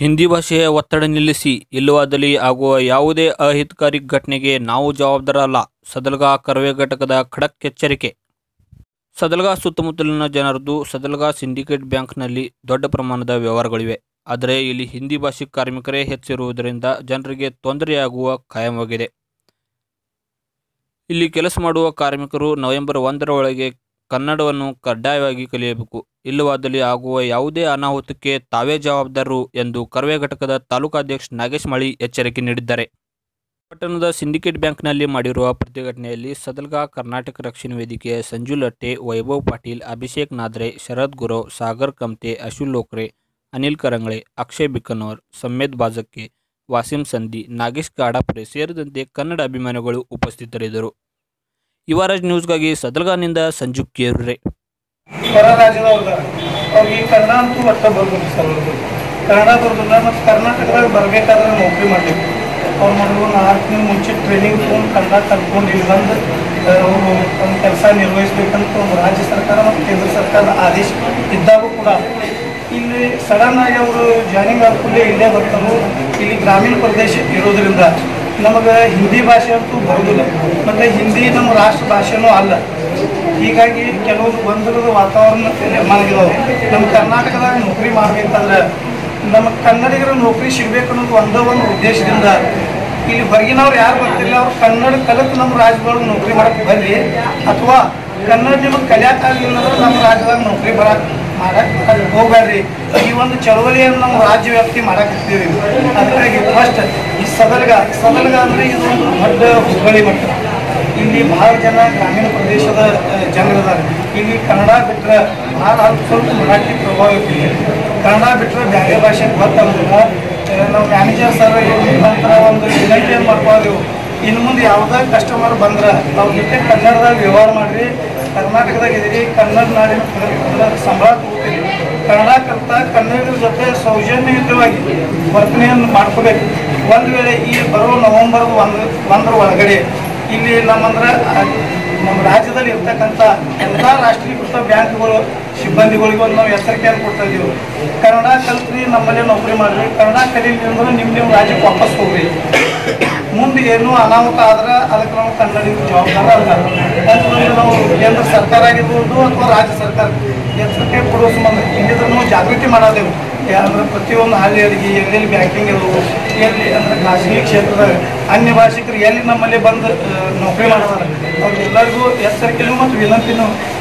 ಹಿಂದಿ ಭಾಷೆಯ ಒತ್ತಡ ನಿಲ್ಲಿಸಿ ಇಲ್ಲವಾದಲ್ಲಿ ಆಗುವ ಯಾವುದೇ ಅಹಿತಕಾರಿ ಘಟನೆಗೆ ನಾವು ಜವಾಬ್ದಾರಲ್ಲ ಸದಲ್ಗಾ ಕರವೇ ಘಟಕದ ಖಡಕ್ ಎಚ್ಚರಿಕೆ ಸದಲ್ಗಾ ಸುತ್ತಮುತ್ತಲಿನ ಜನರದ್ದು ಸದಲ್ಗಾ ಸಿಂಡಿಕೇಟ್ ಬ್ಯಾಂಕ್ನಲ್ಲಿ ದೊಡ್ಡ ಪ್ರಮಾಣದ ವ್ಯವಹಾರಗಳಿವೆ ಆದರೆ ಇಲ್ಲಿ ಹಿಂದಿ ಭಾಷೆ ಕಾರ್ಮಿಕರೇ ಹೆಚ್ಚಿರುವುದರಿಂದ ಜನರಿಗೆ ತೊಂದರೆಯಾಗುವ ಖಾಯವಾಗಿದೆ ಇಲ್ಲಿ ಕೆಲಸ ಮಾಡುವ ಕಾರ್ಮಿಕರು ನವೆಂಬರ್ ಒಂದರ ಒಳಗೆ ಕನ್ನಡವನ್ನು ಕಡ್ಡಾಯವಾಗಿ ಕಲಿಯಬೇಕು ಇಲ್ಲವಾದಲ್ಲಿ ಆಗುವ ಯಾವುದೇ ಅನಾಹುತಕ್ಕೆ ತಾವೇ ಜವಾಬ್ದಾರರು ಎಂದು ಕರವೇ ಘಟಕದ ತಾಲೂಕಾಧ್ಯಕ್ಷ ನಾಗೇಶ್ ಮಳಿ ಎಚ್ಚರಿಕೆ ನೀಡಿದ್ದಾರೆ ಪಟ್ಟಣದ ಸಿಂಡಿಕೇಟ್ ಬ್ಯಾಂಕ್ನಲ್ಲಿ ಮಾಡಿರುವ ಪ್ರತಿಭಟನೆಯಲ್ಲಿ ಸದಲ್ಗಾ ಕರ್ನಾಟಕ ರಕ್ಷಣಾ ವೇದಿಕೆಯ ಸಂಜು ಲಟ್ಟೆ ವೈಭವ್ ಪಾಟೀಲ್ ಅಭಿಷೇಕ್ ನಾದ್ರೆ ಶರದ್ ಗುರವ್ ಸಾಗರ್ ಕಮ್ತೆ ಅಶುಲ್ ಲೋಕ್ರೆ ಅನಿಲ್ ಕರಂಗಳೆ ಅಕ್ಷಯ್ ಬಿಕ್ಕನವರ್ ಸಮ್ಮೇದ್ ಬಾಜಕ್ಕೆ ವಾಸಿಂ ಸಂಧಿ ನಾಗೇಶ್ ಕಾಡಾಪುರೆ ಸೇರಿದಂತೆ ಕನ್ನಡ ಅಭಿಮಾನಿಗಳು ಉಪಸ್ಥಿತರಿದ್ದರು ಯುವರಾಜ್ ನ್ಯೂಸ್ಗಾಗಿ ಸದಲ್ಗಾನಿಂದ ಸಂಜು ಕೇರ್ರೆ ಹೊರ ರಾಜ್ಯದವ್ರದಾರ ಅವ್ರಿಗೆ ಈ ಕನ್ನಡ ಅಂತೂ ಒಟ್ಟ ಬರ್ಬೋದು ಸರ್ ಅವ್ರದ್ದು ಕನ್ನಡ ಬರೋದಿಲ್ಲ ಮತ್ತು ಕರ್ನಾಟಕದಾಗ ಬರಬೇಕಾದ್ರೆ ನೌಕರಿ ಮಾಡಬೇಕು ಅವ್ರು ಮಾಡಿದ್ರು ನಾಲ್ಕು ದಿನ ಮುಂಚೆ ಟ್ರೈನಿಂಗ್ ತೊಗೊಂಡು ಕನ್ನಡ ಕಲ್ತ್ಕೊಂಡು ಇಲ್ಲಿ ಬಂದು ಅವರು ಒಂದು ಕೆಲಸ ನಿರ್ವಹಿಸ್ಬೇಕಂತ ಒಂದು ರಾಜ್ಯ ಸರ್ಕಾರ ಮತ್ತು ಕೇಂದ್ರ ಸರ್ಕಾರದ ಆದೇಶ ಇದ್ದಾಗೂ ಕೂಡ ಇಲ್ಲಿ ಸಡನ್ ಆಗಿ ಅವರು ಜಾಯ್ನಿಂಗ್ ಆದ ಕೂಡಲೇ ಇಲ್ಲೇ ಬರ್ತಾರೆ ಇಲ್ಲಿ ಗ್ರಾಮೀಣ ಪ್ರದೇಶ ಇರೋದ್ರಿಂದ ನಮಗೆ ಹಿಂದಿ ಭಾಷೆ ಅಂತೂ ಬರೋದಿಲ್ಲ ಮತ್ತು ಹಿಂದಿ ನಮ್ಮ ರಾಷ್ಟ್ರ ಭಾಷೆನೂ ಅಲ್ಲ ಹೀಗಾಗಿ ಕೆಲವೊಂದು ಗೊಂದಲದ ವಾತಾವರಣ ನಿರ್ಮಾಣಗಿದಾವೆ ನಮ್ಮ ಕರ್ನಾಟಕದಾಗ ನೌಕರಿ ಮಾಡ್ಬೇಕಂದ್ರೆ ನಮ್ಮ ಕನ್ನಡಿಗರ ನೌಕರಿ ಸಿಗ್ಬೇಕು ಅನ್ನೋದು ಒಂದೇ ಒಂದು ಉದ್ದೇಶದಿಂದ ಇಲ್ಲಿ ಹೊರಗಿನವ್ರು ಯಾರು ಬರ್ತಿಲ್ಲ ಅವ್ರು ಕನ್ನಡ ಕಲಿತು ನಮ್ಮ ರಾಜ್ಯದೊಳಗೆ ನೌಕರಿ ಮಾಡಕ್ಕೆ ಬರ್ರಿ ಅಥವಾ ಕನ್ನಡ ನಿಮಗೆ ಕಲಿಯಕ್ಕಾಗಲಿಲ್ಲ ಅಂದ್ರೆ ನಮ್ಮ ರಾಜ್ಯದಾಗ ನೌಕರಿ ಬರಕ್ಕೆ ಮಾಡಕ್ಕೆ ಹೋಗ್ಬೇಡ್ರಿ ಈ ಒಂದು ಚಳವಳಿಯನ್ನು ನಮ್ಮ ರಾಜ್ಯ ವ್ಯಾಪ್ತಿ ಮಾಡಕತ್ತೀವಿ ಅದಕ್ಕಾಗಿ ಫಸ್ಟ್ ಈ ಸದಲ್ಗ ಸದಲ್ಗ ಅಂದರೆ ಇದು ಒಂದು ದೊಡ್ಡ ಹುಬ್ಬಳ್ಳಿ ಮಟ್ಟ ಇಲ್ಲಿ ಭಾಳ ಜನ ಗ್ರಾಮೀಣ ಪ್ರದೇಶದ ಆ, ಜನರಿದ್ದಾರೆ ಇಲ್ಲಿ ಕನ್ನಡ ಬಿಟ್ಟರೆ ಭಾಳ ಅಲ್ಪ ಸ್ವಲ್ಪ ಮರಾಠಿ ಪ್ರಭಾವ ಐತಿ ಕನ್ನಡ ಬಿಟ್ಟರೆ ಬೇರೆ ಭಾಷೆ ಗೊತ್ತಾಗೋದಿಲ್ಲ ಆ, ನಾವು ಮ್ಯಾನೇಜರ್ ಸರ್ ನಂತರ ಒಂದು ವಿನಂತಿಯನ್ನು ಮಾಡ್ಕೊಳ್ಳೋದು ಇನ್ನು ಮುಂದೆ ಯಾವುದೇ ಕಸ್ಟಮರ್ ಬಂದ್ರೆ ನಾವು ಜೊತೆ ಕನ್ನಡದಾಗ ವ್ಯವಹಾರ ಮಾಡಿರಿ ಕರ್ನಾಟಕದಾಗ ಇದೀರಿ ಕನ್ನಡ ನಾಡಿನ ಕನ್ನಡ ಸಂಬಳ ತಗೋತೀರಿ ಕನ್ನಡ ಕಲಿತ ಕನ್ನಡಿಗರ ಜೊತೆ ಸೌಜನ್ಯಯುತವಾಗಿ ವರ್ತನೆಯನ್ನು ಮಾಡ್ಕೋಬೇಕು ಒಂದು ವೇಳೆ ಈ ಬರೋ ನವೆಂಬರ್ ಒಂದು ಒಂದರ ಒಳಗಡೆ ಇಲ್ಲಿ ನಮ್ಮಂದ್ರೆ ಆ, ನಮ್ಮ ರಾಜ್ಯದಲ್ಲಿ ಇರ್ತಕ್ಕಂಥ ಎಲ್ಲ ರಾಷ್ಟ್ರೀಕೃತ ಬ್ಯಾಂಕ್ಗಳು ಸಿಬ್ಬಂದಿಗಳಿಗೂ ನಾವು ಎಚ್ಚರಿಕೆಯನ್ನು ಕೊಡ್ತಾ ಇದ್ದೀವಿ ಕನ್ನಡ ಕಲ್ತ್ರಿ ನಮ್ಮಲ್ಲೇ ನೌಕರಿ ಮಾಡ್ರಿ ಕನ್ನಡ ಕಲೀಲಿ ಅಂದ್ರೆ ನಿಮ್ಮ ನಿಮ್ಮ ರಾಜ್ಯಕ್ಕೆ ವಾಪಸ್ ಹೋಗ್ರಿ ಮುಂದೆ ಏನೂ ಅನಾಹುತ ಆದ್ರೆ ಅದಕ್ಕೆ ನಾವು ಕನ್ನಡಿಗರು ಜವಾಬ್ದಾರ ಅಲ್ಲ ಅಂತಂದ್ರೆ ನಾವು ಕೇಂದ್ರ ಸರ್ಕಾರ ಆಗಿರ್ಬೋದು ಅಥವಾ ರಾಜ್ಯ ಸರ್ಕಾರ ಎಚ್ಚರಿಕೆ ಕೊಡುವ ಸಂಬಂಧ ಇಲ್ಲಿದ್ರೆ ನಾವು ಜಾಗೃತಿ ಮಾಡೋದೆವು ಅಂದ್ರೆ ಪ್ರತಿಯೊಂದು ಹಳ್ಳಿಗಳಿಗೆ ಎಲ್ಲೆಲ್ಲಿ ಬ್ಯಾಂಕಿಂಗ್ ಇರೋವು ಎಲ್ಲಿ ಅಂದ್ರೆ ಖಾಸಗಿ ಕ್ಷೇತ್ರದಾಗ ಅನ್ಯ ಭಾಷಿಕರು ಎಲ್ಲಿ ನಮ್ಮಲ್ಲಿ ಬಂದು ಆ, ನೌಕರಿ ಮಾಡ್ತಾರೆ ಅವ್ರಿಗೆಲ್ಲರಿಗೂ ಎಚ್ಚರಿಕೆನೂ ಮತ್ತು ವಿನಂತಿನೂ